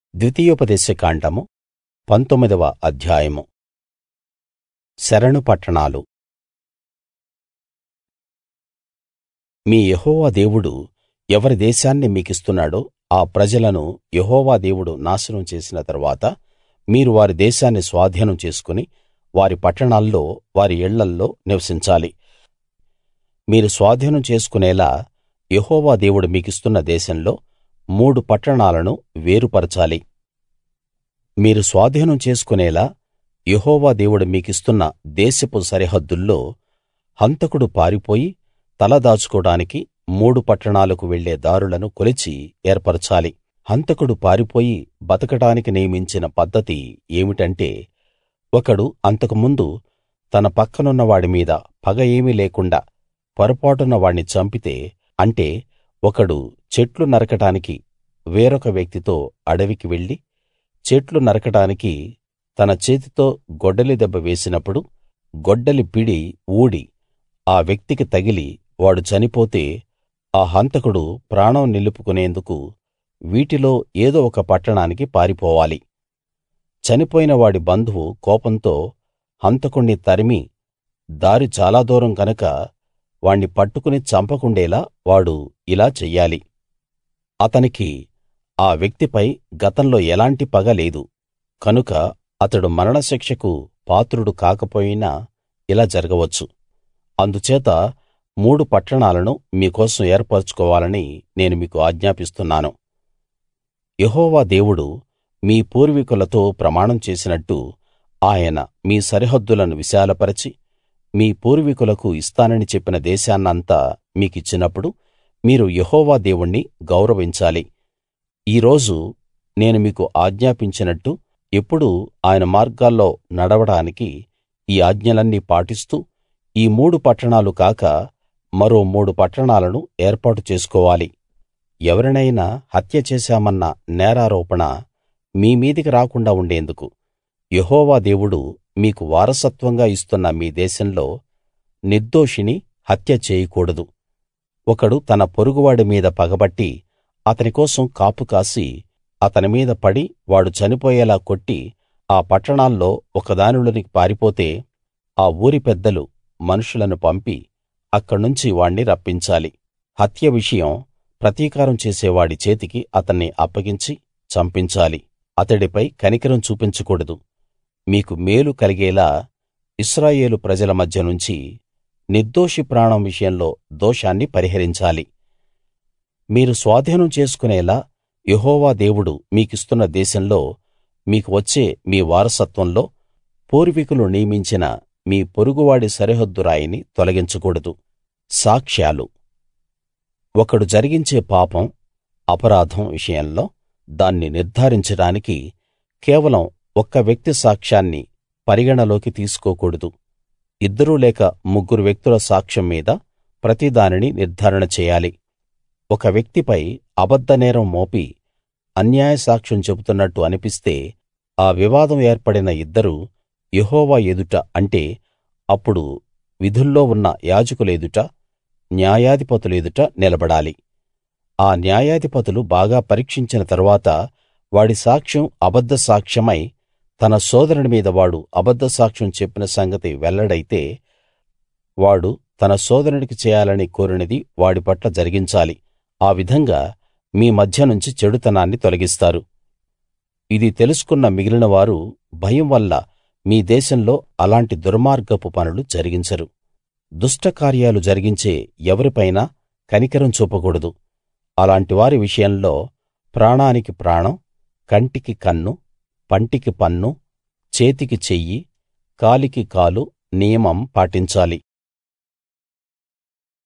ద్వితీయోపదేశ కాండము పంతొమ్మిదవ అధ్యాయము శరణు పట్టణాలు మీ యెహోవా దేవుడు ఎవరి దేశాన్ని మీకిస్తున్నాడో ఆ ప్రజలను యెహోవా దేవుడు నాశనం చేసిన తరువాత మీరు వారి దేశాన్ని స్వాధీనం చేసుకుని వారి పట్టణాల్లో వారి ఇళ్ళల్లో నివసించాలి మీరు స్వాధీనం చేసుకునేలా యెహోవా దేవుడు మీకిస్తున్న దేశంలో మూడు పట్టణాలను వేరుపరచాలి మీరు స్వాధీనం చేసుకునేలా యెహోవా దేవుడు మీకిస్తున్న దేశపు సరిహద్దుల్లో హంతకుడు పారిపోయి తల దాచుకోడానికి మూడు పట్టణాలకు వెళ్ళే దారులను కొలిచి ఏర్పరచాలి హంతకుడు పారిపోయి బతకడానికి నియమించిన పద్ధతి ఏమిటంటే ఒకడు అంతకుముందు తన పక్కనున్న వాడి మీద పగ ఏమీ లేకుండా పొరపాటున వాణ్ణి చంపితే అంటే ఒకడు చెట్లు నరకడానికి వేరొక వ్యక్తితో అడవికి వెళ్లి చెట్లు నరకడానికి తన చేతితో గొడ్డలి దెబ్బ వేసినప్పుడు గొడ్డలి పిడి ఊడి ఆ వ్యక్తికి తగిలి వాడు చనిపోతే ఆ హంతకుడు ప్రాణం నిలుపుకునేందుకు వీటిలో ఏదో ఒక పట్టణానికి పారిపోవాలి చనిపోయిన వాడి బంధువు కోపంతో హంతకుణ్ణి తరిమి దారి చాలా దూరం గనక వాణ్ణి పట్టుకుని చంపకుండేలా వాడు ఇలా చెయ్యాలి అతనికి ఆ వ్యక్తిపై గతంలో ఎలాంటి పగ లేదు కనుక అతడు మరణశిక్షకు పాత్రుడు కాకపోయినా ఇలా జరగవచ్చు అందుచేత మూడు పట్టణాలను మీకోసం ఏర్పరచుకోవాలని నేను మీకు ఆజ్ఞాపిస్తున్నాను యెహోవా దేవుడు మీ పూర్వీకులతో ప్రమాణం చేసినట్టు ఆయన మీ సరిహద్దులను విశాలపరచి మీ పూర్వీకులకు ఇస్తానని చెప్పిన దేశాన్నంతా మీకిచ్చినప్పుడు మీరు యెహోవా దేవుణ్ణి గౌరవించాలి ఈ రోజు నేను మీకు ఆజ్ఞాపించినట్టు ఎప్పుడూ ఆయన మార్గాల్లో నడవడానికి ఈ ఆజ్ఞలన్నీ పాటిస్తూ ఈ మూడు పట్టణాలు కాక మరో మూడు పట్టణాలను ఏర్పాటు చేసుకోవాలి ఎవరినైనా హత్య చేశామన్న నేరారోపణ మీ మీదికి రాకుండా ఉండేందుకు యెహోవా దేవుడు మీకు వారసత్వంగా ఇస్తున్న మీ దేశంలో నిర్దోషిని హత్య చేయకూడదు ఒకడు తన పొరుగువాడి మీద పగబట్టి అతని కోసం కాపు కాసి అతని మీద పడి వాడు చనిపోయేలా కొట్టి ఆ పట్టణాల్లో ఒకదానిలోనికి పారిపోతే ఆ ఊరి పెద్దలు మనుషులను పంపి అక్కడ్నుంచి వాణ్ణి రప్పించాలి హత్య విషయం ప్రతీకారం చేసేవాడి చేతికి అతన్ని అప్పగించి చంపించాలి అతడిపై కనికరం చూపించకూడదు మీకు మేలు కలిగేలా ఇశ్రాయేలు ప్రజల మధ్య నుంచి నిర్దోషి ప్రాణం విషయంలో దోషాన్ని పరిహరించాలి మీరు స్వాధీనం చేసుకునేలా యెహోవా దేవుడు మీకిస్తున్న దేశంలో మీకు వచ్చే మీ వారసత్వంలో పూర్వీకులు నియమించిన మీ పొరుగువాడి సరిహద్దు రాయిని తొలగించకూడదు సాక్ష్యాలు ఒకడు జరిగించే పాపం అపరాధం విషయంలో దాన్ని నిర్ధారించడానికి కేవలం ఒక్క వ్యక్తి సాక్ష్యాన్ని పరిగణలోకి తీసుకోకూడదు ఇద్దరు లేక ముగ్గురు వ్యక్తుల సాక్ష్యం మీద ప్రతిదానిని నిర్ధారణ చేయాలి ఒక వ్యక్తిపై అబద్ధ నేరం మోపి అన్యాయ సాక్ష్యం చెబుతున్నట్టు అనిపిస్తే ఆ వివాదం ఏర్పడిన ఇద్దరూ యెహోవా ఎదుట అంటే అప్పుడు విధుల్లో ఉన్న యాజకుల ఎదుట న్యాయాధిపతుల ఎదుట నిలబడాలి ఆ న్యాయాధిపతులు బాగా పరీక్షించిన తరువాత వాడి సాక్ష్యం అబద్ధ సాక్ష్యమై తన సోదరుని మీద వాడు అబద్ధ సాక్ష్యం చెప్పిన సంగతి వెల్లడైతే వాడు తన సోదరునికి చేయాలని కోరినది వాడి పట్ల జరిగించాలి ఆ విధంగా మీ మధ్య నుంచి చెడుతనాన్ని తొలగిస్తారు ఇది తెలుసుకున్న మిగిలిన వారు భయం వల్ల మీ దేశంలో అలాంటి దుర్మార్గపు పనులు జరిగించరు దుష్ట కార్యాలు జరిగించే ఎవరిపైనా కనికరం చూపకూడదు అలాంటి వారి విషయంలో ప్రాణానికి ప్రాణం కంటికి కన్ను పంటికి పన్ను చేతికి చెయ్యి కాలికి కాలు నియమం పాటించాలి